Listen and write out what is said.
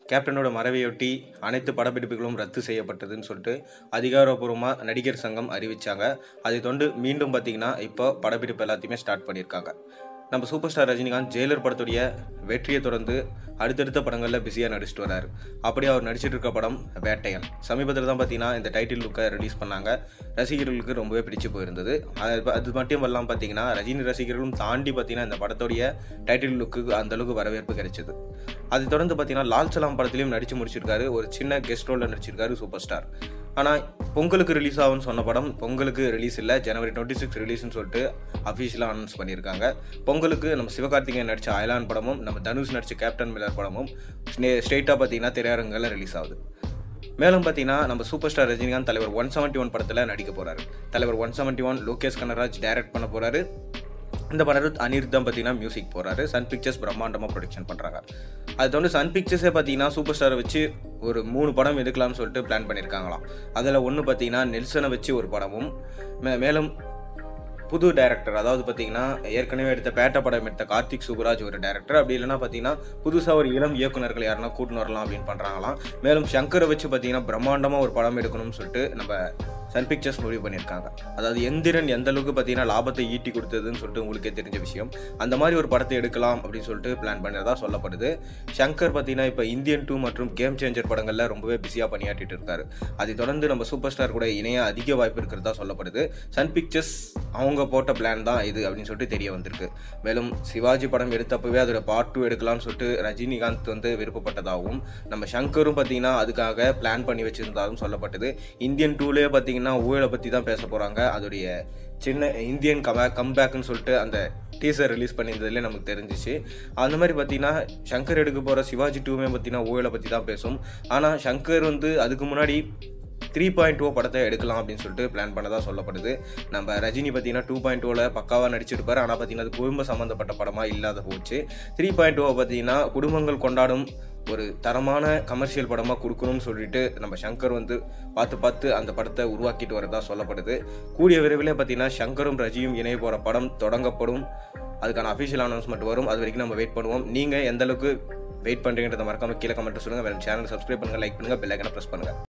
கேப்டனோட மறைவையொட்டி அனைத்து படப்பிடிப்புகளும் ரத்து செய்யப்பட்டதுன்னு சொல்லிட்டு அதிகாரப்பூர்வமாக நடிகர் சங்கம் அறிவிச்சாங்க அதை தொண்டு மீண்டும் பார்த்தீங்கன்னா இப்போ படப்பிடிப்பு எல்லாத்தையுமே ஸ்டார்ட் பண்ணியிருக்காங்க நம்ம சூப்பர் ஸ்டார் ரஜினிகாந்த் ஜெயிலர் படத்துடைய வெற்றியை தொடர்ந்து அடுத்தடுத்த படங்களில் பிஸியாக நடிச்சிட்டு வராரு அப்படி அவர் நடிச்சிட்டு இருக்க படம் வேட்டையன் சமீபத்தில் தான் பார்த்தீங்கன்னா இந்த டைட்டில் லுக்கை ரிலீஸ் பண்ணாங்க ரசிகர்களுக்கு ரொம்பவே பிடிச்சு போயிருந்தது அது அது மட்டும் இல்லாமல் பார்த்தீங்கன்னா ரஜினி ரசிகர்களும் தாண்டி பார்த்தீங்கன்னா இந்த படத்துடைய டைட்டில் லுக்கு அந்த அளவுக்கு வரவேற்பு கிடைச்சது அதை தொடர்ந்து பார்த்தீங்கன்னா லால் சலாம் படத்துலையும் நடிச்சு முடிச்சிருக்காரு ஒரு சின்ன கெஸ்ட் ரோலில் நடிச்சிருக்காரு சூப்பர் ஸ்டார் ஆனால் பொங்கலுக்கு ரிலீஸ் ஆகும்னு சொன்ன படம் பொங்கலுக்கு ரிலீஸ் இல்லை ஜனவரி டுவெண்ட்டி சிக்ஸ் ரிலீஸ்னு சொல்லிட்டு அஃபீஷியலாக அனௌன்ஸ் பண்ணியிருக்காங்க பொங்கலுக்கு நம்ம சிவகார்த்திகேயன் நடித்த அயலான் படமும் நம்ம தனுஷ் நடித்த கேப்டன் மில்லர் படமும் ஸ்ட்ரெயிட்டாக பார்த்தீங்கன்னா திரையரங்கில் ரிலீஸ் ஆகுது மேலும் பார்த்தீங்கன்னா நம்ம சூப்பர் ஸ்டார் ரஜினிகாந்த் தலைவர் ஒன் செவன்ட்டி ஒன் படத்தில் நடிக்க போகிறாரு தலைவர் one seventy one Lokesh Kanagaraj direct பண்ண போகிறாரு இந்த படம் அனிருத்தம் பார்த்தீங்கன்னா மியூசிக் போகிறாரு சன் பிக்சர்ஸ் பிரம்மாண்டமாக ப்ரொடக்ஷன் பண்ணுறாங்க அது வந்து சன் பிக்சர்ஸே பார்த்தீங்கன்னா சூப்பர் ஸ்டாரை வச்சு ஒரு மூணு படம் எடுக்கலாம்னு சொல்லிட்டு பிளான் பண்ணியிருக்காங்களாம் அதில் ஒன்று பார்த்தீங்கன்னா நெல்சனை வச்சு ஒரு படமும் மே மேலும் புது டைரக்டர் அதாவது பார்த்தீங்கன்னா ஏற்கனவே எடுத்த பேட்ட படம் எடுத்த கார்த்திக் சுப்ராஜ் ஒரு டைரக்டர் அப்படி இல்லைன்னா பார்த்தீங்கன்னா புதுசாக ஒரு இளம் இயக்குனர்கள் யாருன்னா கூட்டின்னு வரலாம் அப்படின்னு பண்ணுறாங்களாம் மேலும் சங்கரை வச்சு பார்த்தீங்கன்னா பிரம்மாண்டமாக ஒரு படம் எடுக்கணும்னு சொல்லிட்டு நம்ம சன் பிக்சர்ஸ் முடிவு பண்ணியிருக்காங்க அதாவது எந்திரன் எந்த அளவுக்கு பார்த்தீங்கன்னா லாபத்தை ஈட்டி கொடுத்ததுன்னு சொல்லிட்டு உங்களுக்கே தெரிஞ்ச விஷயம் அந்த மாதிரி ஒரு படத்தை எடுக்கலாம் அப்படின்னு சொல்லிட்டு பிளான் பண்ணுறதா சொல்லப்படுது சங்கர் பார்த்தீங்கன்னா இப்போ இந்தியன் டூ மற்றும் கேம் சேஞ்சர் படங்களில் ரொம்பவே பிஸியாக பணியாற்றிட்டு இருக்காரு அதை தொடர்ந்து நம்ம சூப்பர் ஸ்டார் கூட இணைய அதிக வாய்ப்பு இருக்கிறதா சொல்லப்படுது சன் பிக்சர்ஸ் அவங்க போட்ட பிளான் தான் இது அப்படின்னு சொல்லிட்டு தெரிய வந்திருக்கு மேலும் சிவாஜி படம் எடுத்தப்பவே அதோட பார்ட் டூ எடுக்கலாம்னு சொல்லிட்டு ரஜினிகாந்த் வந்து விருப்பப்பட்டதாகவும் நம்ம சங்கரும் பார்த்தீங்கன்னா அதுக்காக பிளான் பண்ணி வச்சிருந்தாலும் சொல்லப்பட்டது இந்தியன் டூலேயே பார்த்தீங்கன்னா ஊழலை பற்றி தான் பேச போகிறாங்க அதோடைய சின்ன இந்தியன் கமே கம்பேக்னு சொல்லிட்டு அந்த டீசர் ரிலீஸ் பண்ணியிருந்ததுலேயே நமக்கு தெரிஞ்சிச்சு அந்த மாதிரி பார்த்தீங்கன்னா சங்கர் எடுக்க போகிற சிவாஜி டூமே பார்த்தீங்கன்னா ஊழலை பற்றி தான் பேசும் ஆனால் சங்கர் வந்து அதுக்கு முன்னாடி த்ரீ பாயிண்ட் ஓ படத்தை எடுக்கலாம் அப்படின்னு சொல்லிட்டு பிளான் பண்ணதாக சொல்லப்படுது நம்ம ரஜினி பார்த்தீங்கன்னா டூ பாயிண்ட் ஓவில் பக்காவாக நடிச்சிருப்பார் ஆனால் பார்த்தீங்கன்னா அது குடும்ப சம்மந்தப்பட்ட படமாக இல்லாத போச்சு த்ரீ பாயிண்ட் ஓ பார்த்தீங்கன்னா குடும்பங்கள் கொண்டாடும் ஒரு தரமான கமர்ஷியல் படமாக கொடுக்கணும்னு சொல்லிட்டு நம்ம சங்கர் வந்து பார்த்து பார்த்து அந்த படத்தை உருவாக்கிட்டு வரதா சொல்லப்படுது கூடிய விரைவில் பார்த்தீங்கன்னா சங்கரும் ரஜியும் இணைய போகிற படம் தொடங்கப்படும் அதுக்கான அஃபிஷியல் அனௌன்ஸ்மெண்ட் வரும் அது வரைக்கும் நம்ம வெயிட் பண்ணுவோம் நீங்கள் எந்த அளவுக்கு வெயிட் பண்ணுறீங்கன்றத மறக்காம கீழே கமெண்ட் சொல்லுங்கள் வேறு சேனல் சப்ஸ்கிரைப் பண்ணுங்கள் லைக் பண்ணுங்கள் பெல் ஐக்கனை ப்ரெஸ் பண்ணுங்கள்